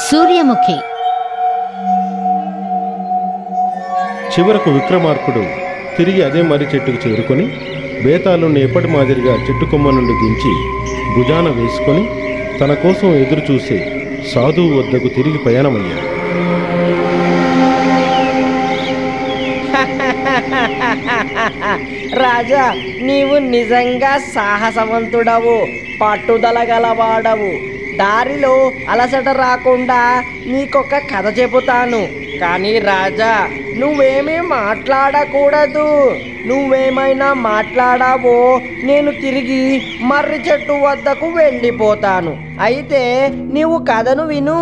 సూర్యముఖి చివరకు విక్రమార్కుడు తిరిగి అదే మర్రి చెట్టుకు చేరుకొని బేతాళుని ఎప్పటి మాదిరిగా చెట్టు కొమ్మ నుండి దించి భుజాన వేసుకొని తన కోసం ఎదురు చూసే సాధువు వద్దకు తిరిగి ప్రయాణమయ్యాడు రాజా నీవు నిజంగా సాహసవంతుడవు పట్టుదల గలవాడవు దారిలో అలసట రాకుండా నీకొక కథ చెబుతాను కానీ రాజా నువ్వేమీ మాట్లాడకూడదు నువ్వేమైనా మాట్లాడావో నేను తిరిగి మర్రి చెట్టు వద్దకు వెళ్ళిపోతాను అయితే నీవు కథను విను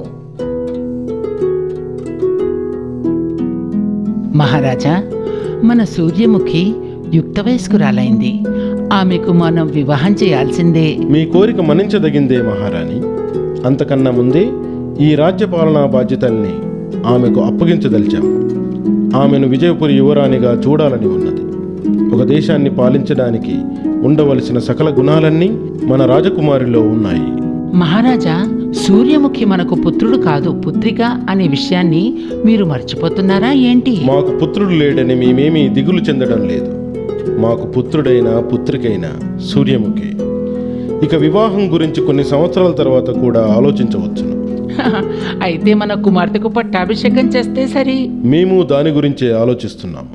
మహారాజా మన సూర్యముఖి యుక్త వయస్కురాలైంది ఆమెకు మనం వివాహం చేయాల్సిందే మీ కోరిక మన్నించదగిందే మహారాణి అంతకన్నా ముందే ఈ రాజ్యపాలనా బాధ్యతల్ని ఆమెకు అప్పగించదలిచాం ఆమెను విజయపురి యువరాణిగా చూడాలని ఉన్నది ఒక దేశాన్ని పాలించడానికి ఉండవలసిన సకల గుణాలన్నీ మన రాజకుమారిలో ఉన్నాయి మహారాజా సూర్యముఖి మనకు పుత్రుడు కాదు పుత్రిక అనే విషయాన్ని మీరు మర్చిపోతున్నారా ఏంటి మాకు పుత్రుడు లేడని మేమేమీ దిగులు చెందడం లేదు మాకు పుత్రుడైన పుత్రికైన సూర్యముఖి ఇక వివాహం గురించి కొన్ని సంవత్సరాల తర్వాత కూడా ఆలోచించవచ్చును అయితే మన కుమార్తెకు పట్టాభిషేకం చేస్తే సరి మేము దాని గురించే ఆలోచిస్తున్నాం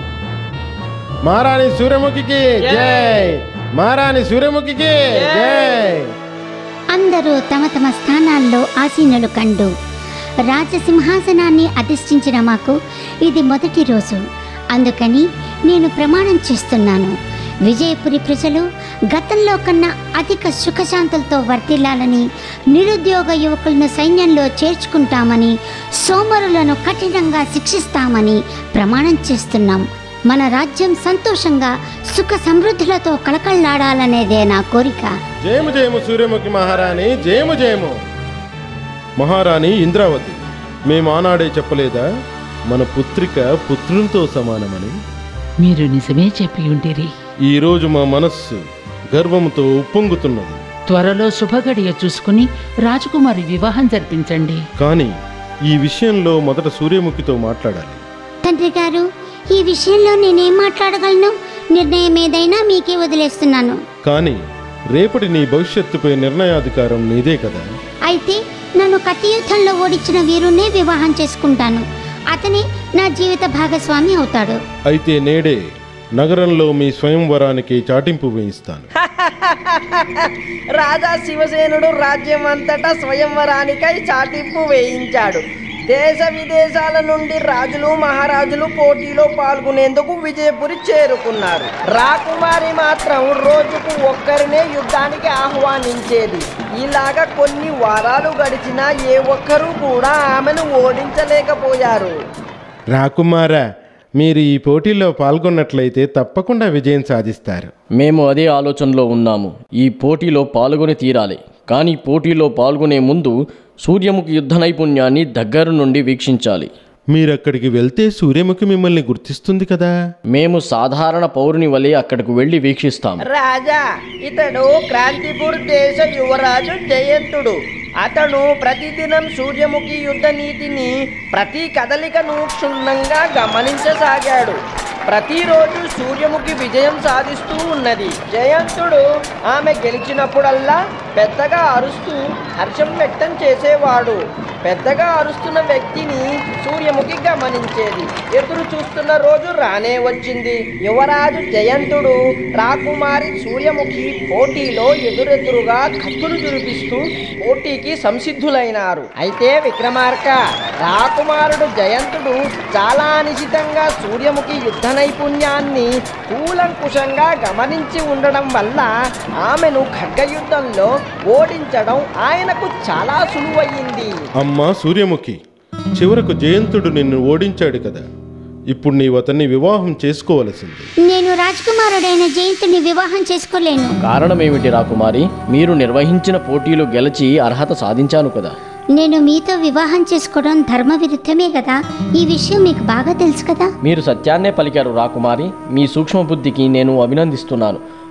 మహారాణి సూర్యముఖికి జై మహారాణి సూర్యముఖికి జై అందరూ తమ తమ స్థానాల్లో ఆసీనులు కండు రాజసింహాసనాన్ని అధిష్ఠించిన మాకు ఇది మొదటి రోజు అందుకని నేను ప్రమాణం చేస్తున్నాను విజయపురి ప్రజలు గతంలో కన్నా అధిక సుఖశాంతులతో వర్తిల్లాలని నిరుద్యోగ యువకులను సైన్యంలో చేర్చుకుంటామని సోమరులను కఠినంగా శిక్షిస్తామని ప్రమాణం చేస్తున్నాం మన రాజ్యం సంతోషంగా సుఖ సమృద్ధులతో కళకళలాడాలనేదే నా కోరిక జయము జయము సూర్యముఖి మహారాణి జయము జయము మహారాణి ఇంద్రావతి మేము ఆనాడే చెప్పలేదా మన పుత్రిక పుత్రునితో సమానమని మీరు నిజమే చెప్పి ఉంటిరి ఈరోజు మా మనస్సు గర్వంతో ఉప్పొంగుతున్నది త్వరలో శుభగడియ చూసుకుని రాజకుమారి వివాహం జరిపించండి కానీ ఈ విషయంలో మొదట సూర్యముఖితో మాట్లాడాలి తండ్రి గారు ఈ విషయంలో నేనేం మాట్లాడగలను నిర్ణయం ఏదైనా మీకే వదిలేస్తున్నాను కానీ రేపటి నీ భవిష్యత్తుపై నిర్ణయాధికారం నీదే కదా అయితే నన్ను కత్తి యుద్ధంలో ఓడించిన వీరునే వివాహం చేసుకుంటాను అతనే నా జీవిత భాగస్వామి అవుతాడు అయితే నేడే నగరంలో మీ స్వయంవరానికి చాటింపు వేయిస్తాను రాజా శివసేనుడు రాజ్యం అంతటా స్వయంవరానికై చాటింపు వేయించాడు దేశ విదేశాల నుండి రాజులు మహారాజులు పోటీలో పాల్గొనేందుకు విజయపురి చేరుకున్నారు రాకుమారి మాత్రం రోజుకు ఒక్కరినే యుద్ధానికి ఆహ్వానించేది ఇలాగా కొన్ని వారాలు గడిచినా ఏ ఒక్కరూ కూడా ఆమెను ఓడించలేకపోయారు రాకుమారా మీరు ఈ పోటీలో పాల్గొన్నట్లయితే తప్పకుండా విజయం సాధిస్తారు మేము అదే ఆలోచనలో ఉన్నాము ఈ పోటీలో పాల్గొని తీరాలి కానీ పోటీలో పాల్గొనే ముందు సూర్యముఖి యుద్ధ నైపుణ్యాన్ని దగ్గర నుండి వీక్షించాలి మీరక్కడికి వెళ్తే సూర్యముఖి మిమ్మల్ని గుర్తిస్తుంది కదా మేము సాధారణ పౌరుని వలె అక్కడకు వెళ్ళి వీక్షిస్తాం రాజా ఇతడు క్రాంతిపూర్ దేశ యువరాజు జయంతుడు అతను ప్రతిదినం సూర్యముఖి యుద్ధ నీతిని ప్రతి కదలికను క్షుణ్ణంగా గమనించసాగాడు ప్రతిరోజు సూర్యముఖి విజయం సాధిస్తూ ఉన్నది జయంతుడు ఆమె గెలిచినప్పుడల్లా పెద్దగా అరుస్తూ హర్షం వ్యక్తం చేసేవాడు పెద్దగా అరుస్తున్న వ్యక్తిని సూర్యముఖి గమనించేది ఎదురు చూస్తున్న రోజు రానే వచ్చింది యువరాజు జయంతుడు రాకుమారి సూర్యముఖి పోటీలో ఎదురెదురుగా కత్తులు జురిపిస్తూ పోటీకి సంసిద్ధులైనారు అయితే విక్రమార్క రాకుమారుడు జయంతుడు చాలా అనిశితంగా సూర్యముఖి యుద్ధ నైపుణ్యాన్ని కూలంకుషంగా గమనించి ఉండడం వల్ల ఆమెను ఖడ్గయుద్ధంలో ఓడించడం ఆయనకు చాలా సులువయ్యింది అమ్మా సూర్యముఖి చివరకు జయంతుడు నిన్ను ఓడించాడు కదా ఇప్పుడు నీవు అతన్ని వివాహం చేసుకోవలసింది నేను రాజకుమారుడైన జయంతుని వివాహం చేసుకోలేను కారణమేమిటి రాకుమారి మీరు నిర్వహించిన పోటీలు గెలిచి అర్హత సాధించాను కదా నేను మీతో వివాహం చేసుకోవడం ధర్మ విరుద్ధమే కదా ఈ విషయం మీకు బాగా తెలుసు కదా మీరు సత్యాన్నే పలికారు రాకుమారి మీ సూక్ష్మ బుద్ధికి నేను అభినందిస్తున్నాను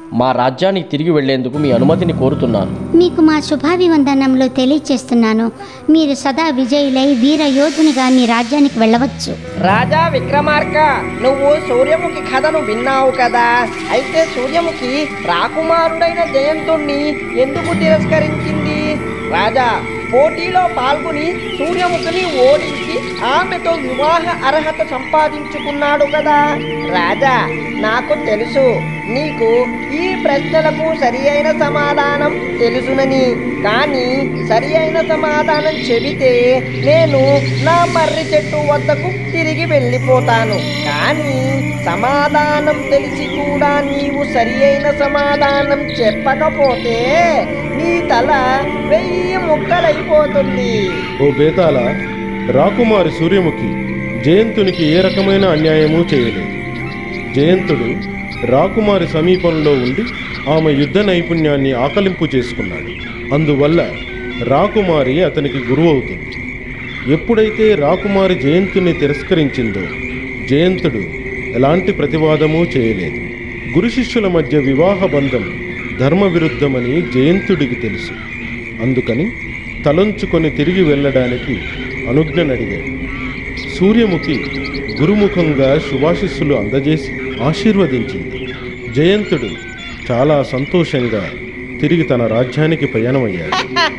మా రాజ్యానికి తిరిగి వెళ్లేందుకు మీ అనుమతిని కోరుతున్నాను మీకు మా శుభాభివందనంలో తెలియచేస్తున్నాను మీరు సదా విజయులై వీర యోధునిగా మీ రాజ్యానికి వెళ్ళవచ్చు రాజా విక్రమార్క నువ్వు సూర్యముఖి కథను విన్నావు కదా అయితే సూర్యముఖి రాకుమారుడైన జయంతుణ్ణి ఎందుకు తిరస్కరించింది రాజా పోటీలో పాల్గొని సూర్యముఖిని ఓడించి ఆమెతో వివాహ అర్హత సంపాదించుకున్నాడు కదా రాజా నాకు తెలుసు నీకు ఈ ప్రశ్నలకు సరి అయిన సమాధానం తెలుసునని కానీ సరి అయిన సమాధానం చెబితే నేను నా మర్రి చెట్టు వద్దకు తిరిగి వెళ్ళిపోతాను కానీ సమాధానం తెలిసి కూడా నీవు సరి అయిన సమాధానం చెప్పకపోతే నీ తల వెయ్యి ముక్కలైపోతుంది ఓ బేతాళ రాకుమారి సూర్యముఖి జయంతునికి ఏ రకమైన అన్యాయమూ చేయలేదు జయంతుడు రాకుమారి సమీపంలో ఉండి ఆమె యుద్ధ నైపుణ్యాన్ని ఆకలింపు చేసుకున్నాడు అందువల్ల రాకుమారి అతనికి గురువు అవుతుంది ఎప్పుడైతే రాకుమారి జయంతుని తిరస్కరించిందో జయంతుడు ఎలాంటి ప్రతివాదమూ చేయలేదు గురు శిష్యుల మధ్య వివాహ బంధం ధర్మ విరుద్ధమని జయంతుడికి తెలుసు అందుకని తలొంచుకొని తిరిగి వెళ్ళడానికి అనుజ్ఞనడిగాడు సూర్యముఖి గురుముఖంగా శుభాశిస్సులు అందజేసి ఆశీర్వదించింది జయంతుడు చాలా సంతోషంగా తిరిగి తన రాజ్యానికి ప్రయాణమయ్యాడు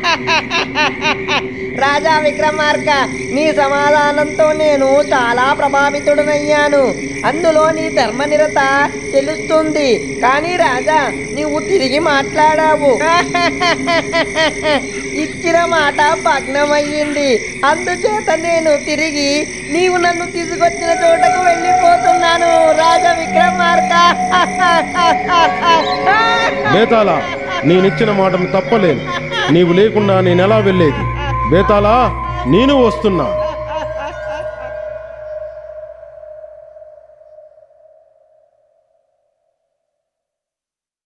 రాజా విక్రమార్క నీ సమాధానంతో నేను చాలా ప్రభావితుడనయ్యాను అందులో నీ ధర్మనిరత తెలుస్తుంది కానీ రాజా నీవు తిరిగి మాట్లాడావు ఇచ్చిన మాట భగ్నమయ్యింది అందుచేత నేను తిరిగి నీవు నన్ను తీసుకొచ్చిన చోటకు వెళ్ళిపోతున్నాను రాజా విక్రమార్క బేతాళ నేనిచ్చిన మాటను తప్పలేను నీవు లేకుండా నేనెలా వెళ్ళేది బేతాళా నేను వస్తున్నా